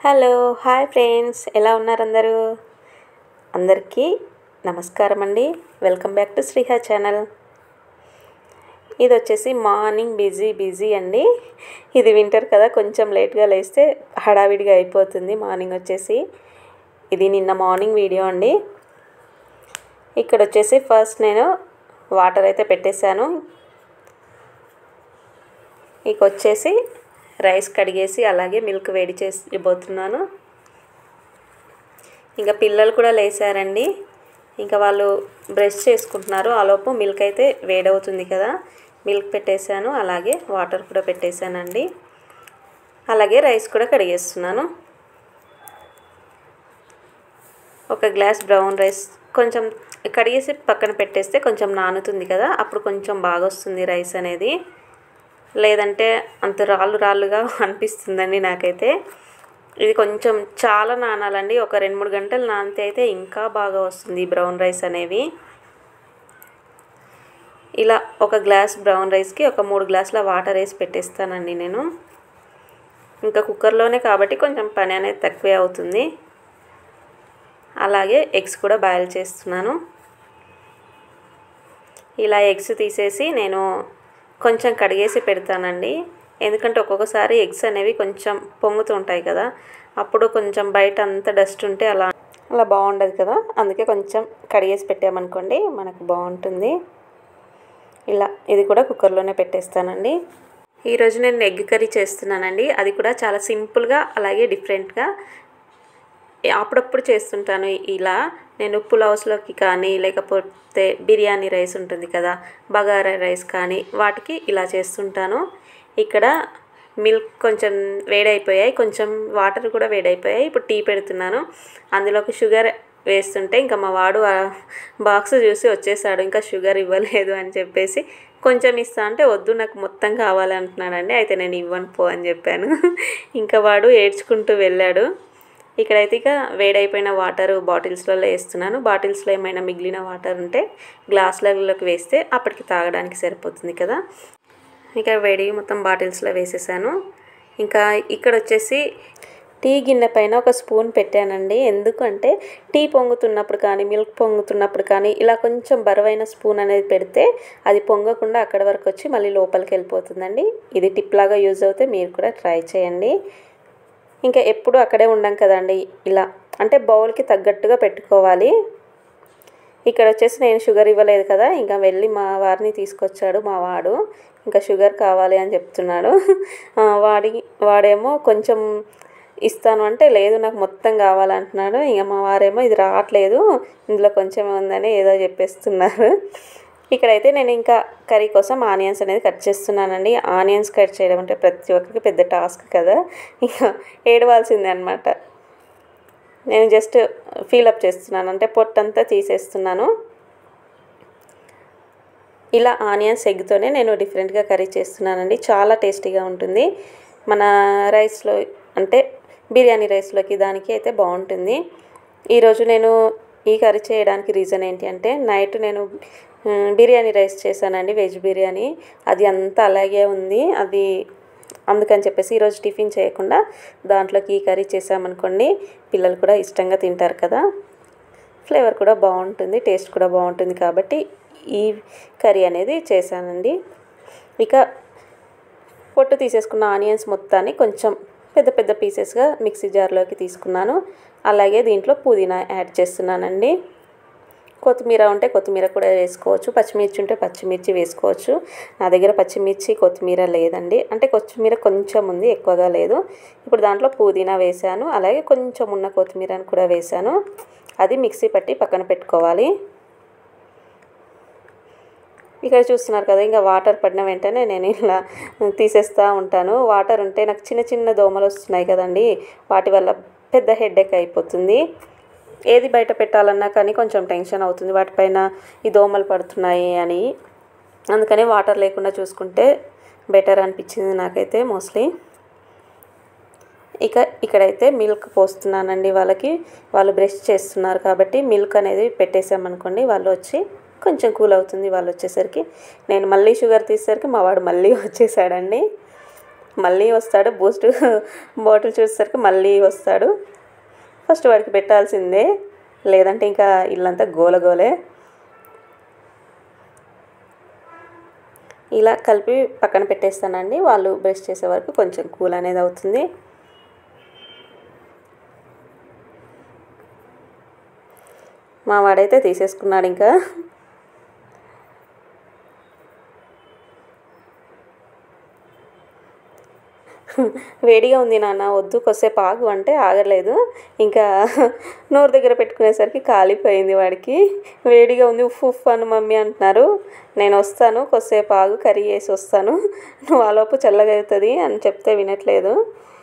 hello hi friends ఎలా ఉన్నారు అందరూ అందరికీ నమస్కారం అండి welcome back to Sriha channel ఇది వచ్చేసి మార్నింగ్ బిజీ బిజీ అండి ఇది వింటర్ కదా కొంచెం లేట్గా లేస్తే హడావిడిగా అయిపోతుంది మార్నింగ్ వచ్చేసి ఇది నిన్న మార్నింగ్ వీడియో అండి ఇక్కడ వచ్చేసి ఫస్ట్ నేను వాటర్ అయితే పెట్టేశాను ఇక వచ్చేసి రైస్ కడిగేసి అలాగే మిల్క్ వేడి చేసి పోతున్నాను ఇంకా పిల్లలు కూడా లేచారండి ఇంకా వాళ్ళు బ్రష్ చేసుకుంటున్నారు ఆలోపు మిల్క్ అయితే వేడవుతుంది కదా మిల్క్ పెట్టేశాను అలాగే వాటర్ కూడా పెట్టేశానండి అలాగే రైస్ కూడా కడిగేస్తున్నాను ఒక గ్లాస్ బ్రౌన్ రైస్ కొంచెం కడిగేసి పక్కన పెట్టేస్తే కొంచెం నానుతుంది కదా అప్పుడు కొంచెం బాగా వస్తుంది రైస్ అనేది లేదంటే అంత రాళ్ళు రాళ్ళుగా అనిపిస్తుందండి నాకైతే ఇది కొంచెం చాలా నానాలండి ఒక రెండు మూడు గంటలు నానితే అయితే ఇంకా బాగా వస్తుంది బ్రౌన్ రైస్ అనేవి ఇలా ఒక గ్లాస్ బ్రౌన్ రైస్కి ఒక మూడు గ్లాసుల వాటర్ వేసి పెట్టేస్తానండి నేను ఇంకా కుక్కర్లోనే కాబట్టి కొంచెం పని అనేది తక్కువే అవుతుంది అలాగే ఎగ్స్ కూడా బాయిల్ చేస్తున్నాను ఇలా ఎగ్స్ తీసేసి నేను కొంచెం కడిగేసి పెడతానండి ఎందుకంటే ఒక్కొక్కసారి ఎగ్స్ అనేవి కొంచెం పొంగుతూ ఉంటాయి కదా అప్పుడు కొంచెం బయట అంత డస్ట్ ఉంటే అలా అలా బాగుండదు కదా అందుకే కొంచెం కడిగేసి పెట్టామనుకోండి మనకు బాగుంటుంది ఇలా ఇది కూడా కుక్కర్లోనే పెట్టేస్తానండి ఈరోజు నేను ఎగ్ కర్రీ చేస్తున్నానండి అది కూడా చాలా సింపుల్గా అలాగే డిఫరెంట్గా అప్పుడప్పుడు చేస్తుంటాను ఇలా నేను పులావ్స్లోకి కానీ లేకపోతే బిర్యానీ రైస్ ఉంటుంది కదా బగారా రైస్ కానీ వాటికి ఇలా చేస్తుంటాను ఇక్కడ మిల్క్ కొంచెం వేడైపోయాయి కొంచెం వాటర్ కూడా వేడైపోయాయి ఇప్పుడు టీ పెడుతున్నాను అందులోకి షుగర్ వేస్తుంటే ఇంకా మా వాడు బాక్స్ చూసి వచ్చేసాడు ఇంకా షుగర్ ఇవ్వలేదు అని చెప్పేసి కొంచెం ఇస్తా అంటే వద్దు నాకు మొత్తం కావాలి అంటున్నాడండి అయితే నేను ఇవ్వను పో అని చెప్పాను ఇంకా వాడు ఏడ్చుకుంటూ వెళ్ళాడు ఇక్కడైతే ఇక వేడైపోయిన వాటర్ బాటిల్స్లలో వేస్తున్నాను బాటిల్స్లో ఏమైనా మిగిలిన వాటర్ ఉంటే గ్లాసులలోకి వేస్తే అప్పటికి తాగడానికి సరిపోతుంది కదా ఇక వేడి మొత్తం బాటిల్స్లో వేసేసాను ఇంకా ఇక్కడ వచ్చేసి టీ గిన్నె పైన ఒక స్పూన్ పెట్టానండి ఎందుకంటే టీ పొంగుతున్నప్పుడు కానీ మిల్క్ పొంగుతున్నప్పుడు కానీ ఇలా కొంచెం బరువైన స్పూన్ అనేది పెడితే అది పొంగకుండా అక్కడ వరకు వచ్చి మళ్ళీ లోపలికి వెళ్ళిపోతుందండి ఇది టిప్ లాగా యూజ్ అవుతే మీరు కూడా ట్రై చేయండి ఇంకా ఎప్పుడు అక్కడే ఉండం కదండి ఇలా అంటే బౌల్కి తగ్గట్టుగా పెట్టుకోవాలి ఇక్కడ వచ్చేసి నేను షుగర్ ఇవ్వలేదు కదా ఇంకా వెళ్ళి మా వారిని తీసుకొచ్చాడు మా వాడు ఇంకా షుగర్ కావాలి అని చెప్తున్నాడు వాడి వాడేమో కొంచెం ఇస్తాను అంటే లేదు నాకు మొత్తం కావాలంటున్నాడు ఇంకా మా వారేమో ఇది రావట్లేదు ఇందులో కొంచెం ఉందని ఏదో చెప్పేస్తున్నారు ఇక్కడైతే నేను ఇంకా కర్రీ కోసం ఆనియన్స్ అనేది కట్ చేస్తున్నానండి ఆనియన్స్ కట్ చేయడం అంటే ప్రతి ఒక్కరికి పెద్ద టాస్క్ కదా ఇంకా ఏడవాల్సిందే అనమాట నేను జస్ట్ ఫీలప్ చేస్తున్నాను అంటే పొట్టంతా తీసేస్తున్నాను ఇలా ఆనియన్స్ ఎగ్తోనే నేను డిఫరెంట్గా కర్రీ చేస్తున్నానండి చాలా టేస్టీగా ఉంటుంది మన రైస్లో అంటే బిర్యానీ రైస్లోకి దానికి అయితే బాగుంటుంది ఈరోజు నేను ఈ కర్రీ చేయడానికి రీజన్ ఏంటి అంటే నైట్ నేను బిర్యానీ రైస్ చేశానండి వెజ్ బిర్యానీ అది అంతా అలాగే ఉంది అది అందుకని చెప్పేసి ఈరోజు టిఫిన్ చేయకుండా దాంట్లోకి ఈ కర్రీ చేసామనుకోండి పిల్లలు కూడా ఇష్టంగా తింటారు కదా ఫ్లేవర్ కూడా బాగుంటుంది టేస్ట్ కూడా బాగుంటుంది కాబట్టి ఈ కర్రీ అనేది చేశానండి ఇక పొట్టు తీసేసుకున్న ఆనియన్స్ మొత్తాన్ని కొంచెం పెద్ద పెద్ద పీసెస్గా మిక్సీ జార్లోకి తీసుకున్నాను అలాగే దీంట్లో పుదీనా యాడ్ చేస్తున్నానండి కొత్తిమీర ఉంటే కొత్తిమీర కూడా వేసుకోవచ్చు పచ్చిమిర్చి ఉంటే పచ్చిమిర్చి వేసుకోవచ్చు నా దగ్గర పచ్చిమిర్చి కొత్తిమీర లేదండి అంటే కొత్తిమీర కొంచెం ఉంది ఎక్కువగా లేదు ఇప్పుడు దాంట్లో పుదీనా వేసాను అలాగే కొంచెం ఉన్న కొత్తిమీరను కూడా వేసాను అది మిక్సీ పట్టి పక్కన పెట్టుకోవాలి ఇక్కడ చూస్తున్నారు కదా ఇంకా వాటర్ పడిన వెంటనే నేను ఇలా తీసేస్తూ ఉంటాను వాటర్ ఉంటే నాకు చిన్న చిన్న దోమలు వస్తున్నాయి కదండి వాటి వల్ల పెద్ద హెడ్ఏక్ అయిపోతుంది ఏది బయట పెట్టాలన్నా కానీ కొంచెం టెన్షన్ అవుతుంది వాటిపైన ఈ దోమలు పడుతున్నాయి అని అందుకని వాటర్ లేకుండా చూసుకుంటే బెటర్ అనిపించింది నాకైతే మోస్ట్లీ ఇక ఇక్కడైతే మిల్క్ పోస్తున్నానండి వాళ్ళకి వాళ్ళు బ్రష్ చేస్తున్నారు కాబట్టి మిల్క్ అనేది పెట్టేసామనుకోండి వాళ్ళు వచ్చి కొంచెం కూల్ అవుతుంది వాళ్ళు వచ్చేసరికి నేను మళ్ళీ షుగర్ తీసేసరికి మా వాడు మళ్ళీ వచ్చేసాడండి మళ్ళీ వస్తాడు బూస్ట్ బాటిల్ చూసేసరికి మళ్ళీ వస్తాడు ఫస్ట్ వాడికి పెట్టాల్సిందే లేదంటే ఇంకా ఇల్లంతా గోలగోలే ఇలా కలిపి పక్కన పెట్టేస్తానండి వాళ్ళు బ్రష్ చేసే వరకు కొంచెం కూల్ అనేది అవుతుంది మా వాడైతే తీసేసుకున్నాడు ఇంకా వేడిగా ఉంది నాన్న వద్దు కొద్దిసేపు ఆగు అంటే ఆగలేదు ఇంకా నోరు దగ్గర పెట్టుకునేసరికి కాలిపోయింది వాడికి వేడిగా ఉంది ఉఫ్ ఉఫ్ అని మమ్మీ అంటున్నారు నేను వస్తాను కొద్దిసేపు ఆగు కర్రీ వేసి వస్తాను నువ్వు ఆలోపు చల్లగా అవుతుంది అని చెప్తే వినట్లేదు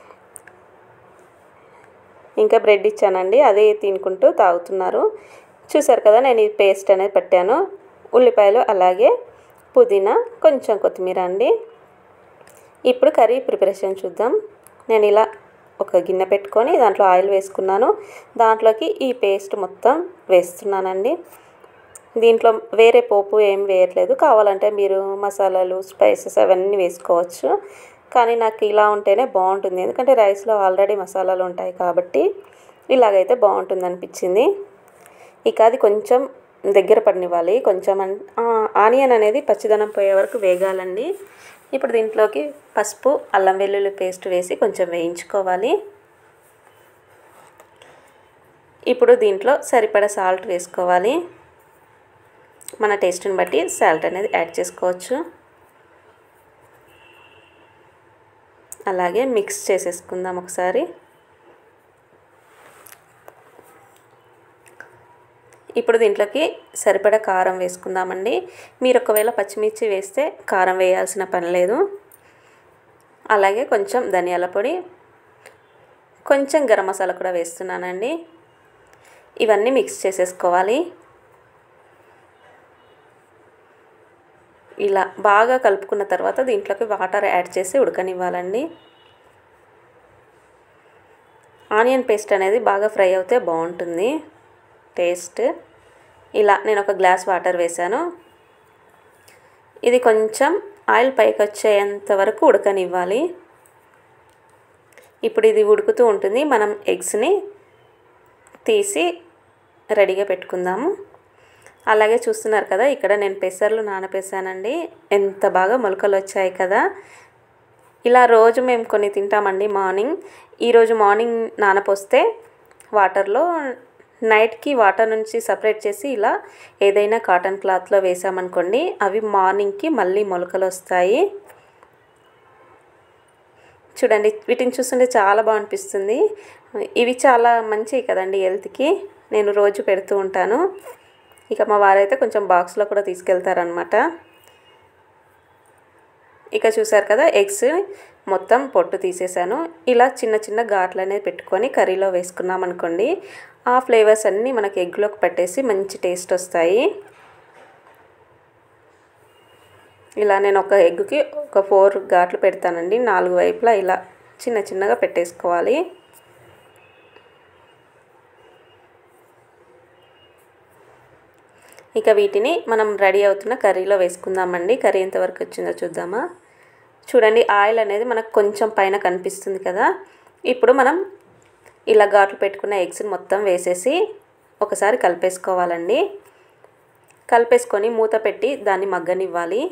ఇంకా బ్రెడ్ ఇచ్చానండి అదే తినుకుంటూ తాగుతున్నారు చూసారు కదా నేను ఈ పేస్ట్ అనేది పెట్టాను ఉల్లిపాయలు అలాగే పుదీనా కొంచెం కొత్తిమీర అండి ఇప్పుడు కర్రీ ప్రిపరేషన్ చూద్దాం నేను ఇలా ఒక గిన్నె పెట్టుకొని దాంట్లో ఆయిల్ వేసుకున్నాను దాంట్లోకి ఈ పేస్ట్ మొత్తం వేస్తున్నానండి దీంట్లో వేరే పోపు ఏం వేయట్లేదు కావాలంటే మీరు మసాలాలు స్పైసెస్ అవన్నీ వేసుకోవచ్చు కానీ నాకు ఇలా ఉంటేనే బాగుంటుంది ఎందుకంటే రైస్లో ఆల్రెడీ మసాలాలు ఉంటాయి కాబట్టి ఇలాగైతే బాగుంటుంది అనిపించింది ఇక అది కొంచెం దగ్గర పడినివ్వాలి కొంచెం ఆనియన్ అనేది పచ్చిదనం పోయే వరకు వేగాలండి ఇప్పుడు దీంట్లోకి పసుపు అల్లం వెల్లుల్లి పేస్ట్ వేసి కొంచెం వేయించుకోవాలి ఇప్పుడు దీంట్లో సరిపడా సాల్ట్ వేసుకోవాలి మన టేస్ట్ని బట్టి సాల్ట్ అనేది యాడ్ చేసుకోవచ్చు అలాగే మిక్స్ చేసేసుకుందాం ఒకసారి ఇప్పుడు దీంట్లోకి సరిపడా కారం వేసుకుందామండి మీరు ఒకవేళ పచ్చిమిర్చి వేస్తే కారం వేయాల్సిన పని లేదు అలాగే కొంచెం ధనియాల పొడి కొంచెం గరం మసాలా కూడా వేస్తున్నానండి ఇవన్నీ మిక్స్ చేసేసుకోవాలి ఇలా బాగా కలుపుకున్న తర్వాత దీంట్లోకి వాటర్ యాడ్ చేసి ఉడకనివ్వాలండి ఆనియన్ పేస్ట్ అనేది బాగా ఫ్రై అవుతే బాగుంటుంది టేస్ట్ ఇలా నేను ఒక గ్లాస్ వాటర్ వేసాను ఇది కొంచెం ఆయిల్ పైకి వచ్చేంత వరకు ఉడకనివ్వాలి ఇప్పుడు ఇది ఉడుకుతూ ఉంటుంది మనం ఎగ్స్ని తీసి రెడీగా పెట్టుకుందాము అలాగే చూస్తున్నారు కదా ఇక్కడ నేను పెసర్లు నానపేసానండి ఎంత బాగా మొలకలు వచ్చాయి కదా ఇలా రోజు మేము కొన్ని తింటామండి మార్నింగ్ ఈరోజు మార్నింగ్ నానపోస్తే వాటర్లో నైట్కి వాటర్ నుంచి సపరేట్ చేసి ఇలా ఏదైనా కాటన్ క్లాత్లో వేసామనుకోండి అవి మార్నింగ్కి మళ్ళీ మొలకలు వస్తాయి చూడండి వీటిని చూస్తుంటే చాలా బాగా అనిపిస్తుంది ఇవి చాలా మంచివి కదండి హెల్త్కి నేను రోజు పెడుతూ ఉంటాను ఇక మా వారైతే కొంచెం బాక్స్లో కూడా తీసుకెళ్తారనమాట ఇక చూసారు కదా ఎగ్స్ మొత్తం పొట్టు తీసేసాను ఇలా చిన్న చిన్న ఘాట్లు అనేది పెట్టుకొని కర్రీలో వేసుకున్నాం అనుకోండి ఆ ఫ్లేవర్స్ అన్నీ మనకి ఎగ్లోకి పెట్టేసి మంచి టేస్ట్ వస్తాయి ఇలా నేను ఒక ఎగ్కి ఒక ఫోర్ ఘాట్లు పెడతానండి నాలుగు వైపులా ఇలా చిన్న చిన్నగా పెట్టేసుకోవాలి ఇక వీటిని మనం రెడీ అవుతున్న కర్రీలో వేసుకుందామండి కర్రీ ఎంతవరకు వచ్చిందో చూద్దామా చూడండి ఆయిల్ అనేది మనకు కొంచెం పైన కనిపిస్తుంది కదా ఇప్పుడు మనం ఇలా ఘాట్లు పెట్టుకున్న ఎగ్స్ని మొత్తం వేసేసి ఒకసారి కలిపేసుకోవాలండి కలిపేసుకొని మూత పెట్టి దాన్ని మగ్గనివ్వాలి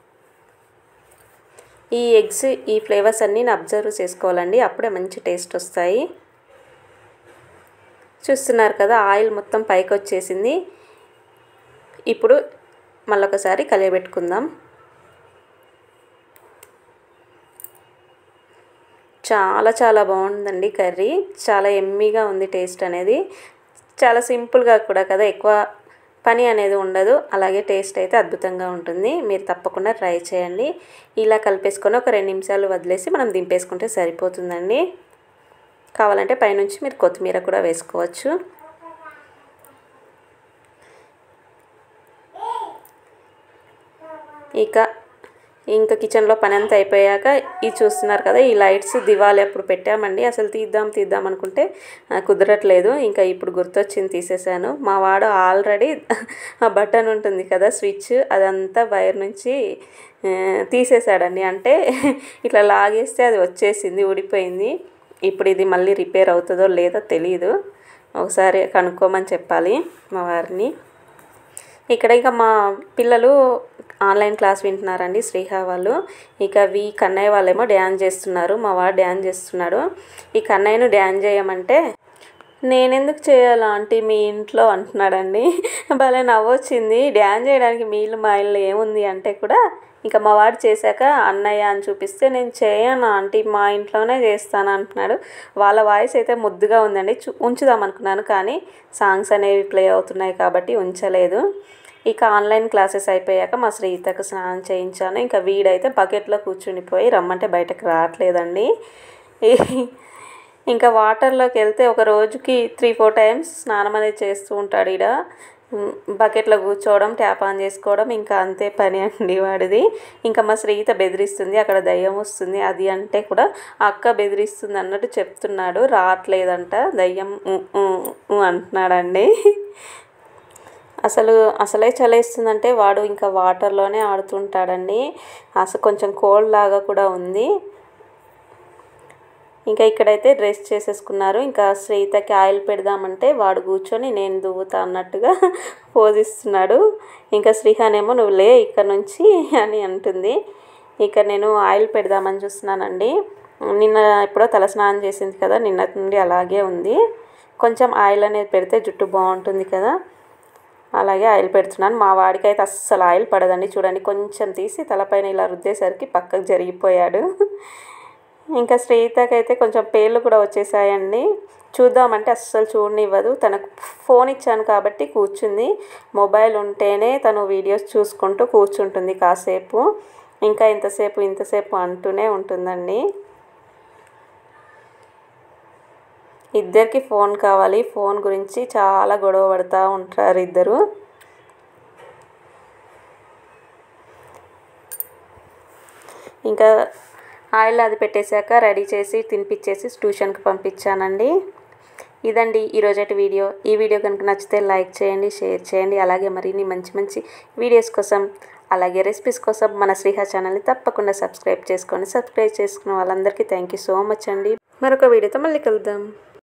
ఈ ఎగ్స్ ఈ ఫ్లేవర్స్ అన్నీ అబ్జర్వ్ చేసుకోవాలండి అప్పుడే మంచి టేస్ట్ వస్తాయి చూస్తున్నారు కదా ఆయిల్ మొత్తం పైకి వచ్చేసింది ఇప్పుడు మళ్ళొకసారి కలియబెట్టుకుందాం చాలా చాలా బాగుందండి కర్రీ చాలా ఎమ్మీగా ఉంది టేస్ట్ అనేది చాలా సింపుల్గా కూడా కదా ఎక్కువ పని అనేది ఉండదు అలాగే టేస్ట్ అయితే అద్భుతంగా ఉంటుంది మీరు తప్పకుండా ట్రై చేయండి ఇలా కలిపేసుకొని ఒక రెండు నిమిషాలు వదిలేసి మనం దింపేసుకుంటే సరిపోతుందండి కావాలంటే పైనుంచి మీరు కొత్తిమీర కూడా వేసుకోవచ్చు ఇక ఇంకా కిచెన్లో పని అంతా అయిపోయాక ఇది చూస్తున్నారు కదా ఈ లైట్స్ దివాళి అప్పుడు పెట్టామండి అసలు తీద్దాం తీద్దాం అనుకుంటే కుదరట్లేదు ఇంకా ఇప్పుడు గుర్తొచ్చింది తీసేసాను మా వాడు ఆల్రెడీ ఆ బటన్ ఉంటుంది కదా స్విచ్ అదంతా వైర్ నుంచి ఆ, తీసేశాడండి అంటే ఇట్లా లాగేస్తే అది వచ్చేసింది ఊడిపోయింది ఇప్పుడు ఇది మళ్ళీ రిపేర్ అవుతుందో లేదో తెలియదు ఒకసారి కనుక్కోమని చెప్పాలి మా వారిని ఇక్కడ ఇక మా పిల్లలు ఆన్లైన్ క్లాస్ వింటున్నారండి శ్రీహా వాళ్ళు ఇక వి కన్నయ్య వాళ్ళేమో డ్యాన్స్ చేస్తున్నారు మా వాడు డ్యాన్స్ చేస్తున్నాడు ఈ కన్నయ్యను డ్యాన్స్ చేయమంటే నేనెందుకు చేయాలా ఆంటీ మీ ఇంట్లో అంటున్నాడండి భలే నవ్వొచ్చింది డ్యాన్స్ చేయడానికి మీ ఇల్లు మా ఇల్లు ఏముంది అంటే కూడా ఇంకా మా వాడు చేశాక అన్నయ్య అని చూపిస్తే నేను చేయను ఆంటీ మా ఇంట్లోనే చేస్తాను అంటున్నాడు వాళ్ళ వాయిస్ అయితే ముద్దుగా ఉందండి చూ ఉంచుదాం అనుకున్నాను కానీ సాంగ్స్ అనేవి ప్లే అవుతున్నాయి కాబట్టి ఉంచలేదు ఇక ఆన్లైన్ క్లాసెస్ అయిపోయాక మా శ్రీతకు స్నానం చేయించాను ఇంకా వీడైతే బకెట్లో కూర్చునిపోయి రమ్మంటే బయటకు రావట్లేదండి ఇంకా వాటర్లోకి వెళ్తే ఒక రోజుకి త్రీ ఫోర్ టైమ్స్ స్నానం అనేది చేస్తూ ఉంటాడు ఈడ బకెట్లో కూర్చోవడం ట్యాప్ ఆన్ చేసుకోవడం ఇంకా అంతే పని అండి వాడిది ఇంకా మా శ్రీత బెదిరిస్తుంది అక్కడ దయ్యం వస్తుంది అది అంటే కూడా అక్క బెదిరిస్తుంది అన్నట్టు చెప్తున్నాడు రావట్లేదంట దయ్యం ఉ, ఉ, ఉ అంటున్నాడండి అసలు అసలే చలేస్తుందంటే వాడు ఇంకా వాటర్లోనే ఆడుతుంటాడండి అసలు కొంచెం కోల్డ్ లాగా కూడా ఉంది ఇంకా ఇక్కడైతే డ్రెస్ చేసేసుకున్నారు ఇంకా శ్రీతకి ఆయిల్ పెడదామంటే వాడు కూర్చొని నేను దువ్వుతా అన్నట్టుగా పోజిస్తున్నాడు ఇంకా శ్రీహానేమో నువ్వు లే ఇక్కడ నుంచి అని అంటుంది ఇక నేను ఆయిల్ పెడదామని చూస్తున్నానండి నిన్న ఎప్పుడో తల స్నానం చేసింది కదా నిన్నటి నుండి అలాగే ఉంది కొంచెం ఆయిల్ అనేది పెడితే జుట్టు బాగుంటుంది కదా అలాగే ఆయిల్ పెడుతున్నాను మా వాడికి అయితే అస్సలు ఆయిల్ పడదండి చూడండి కొంచెం తీసి తలపైన ఇలా రుద్దేసరికి పక్కకు జరిగిపోయాడు ఇంకా శ్రీతకైతే కొంచెం పేర్లు కూడా వచ్చేసాయండి చూద్దామంటే అస్సలు చూడనివ్వదు తనకు ఫోన్ ఇచ్చాను కాబట్టి కూర్చుంది మొబైల్ ఉంటేనే తను వీడియోస్ చూసుకుంటూ కూర్చుంటుంది కాసేపు ఇంకా ఇంతసేపు ఇంతసేపు అంటూనే ఉంటుందండి ఇద్దరికి ఫోన్ కావాలి ఫోన్ గురించి చాలా గొడవ పడుతూ ఉంటారు ఇద్దరు ఇంకా ఆయిల్ అది పెట్టేశాక రెడీ చేసి తినిపించేసి ట్యూషన్కి పంపించానండి ఇదండి ఈరోజటి వీడియో ఈ వీడియో కనుక నచ్చితే లైక్ చేయండి షేర్ చేయండి అలాగే మరిన్ని మంచి మంచి వీడియోస్ కోసం అలాగే రెసిపీస్ కోసం మన శ్రీహా ఛానల్ని తప్పకుండా సబ్స్క్రైబ్ చేసుకోండి సబ్స్క్రైబ్ చేసుకున్న వాళ్ళందరికీ థ్యాంక్ యూ సో మచ్ అండి మరొక వీడియోతో మళ్ళీ కలుద్దాం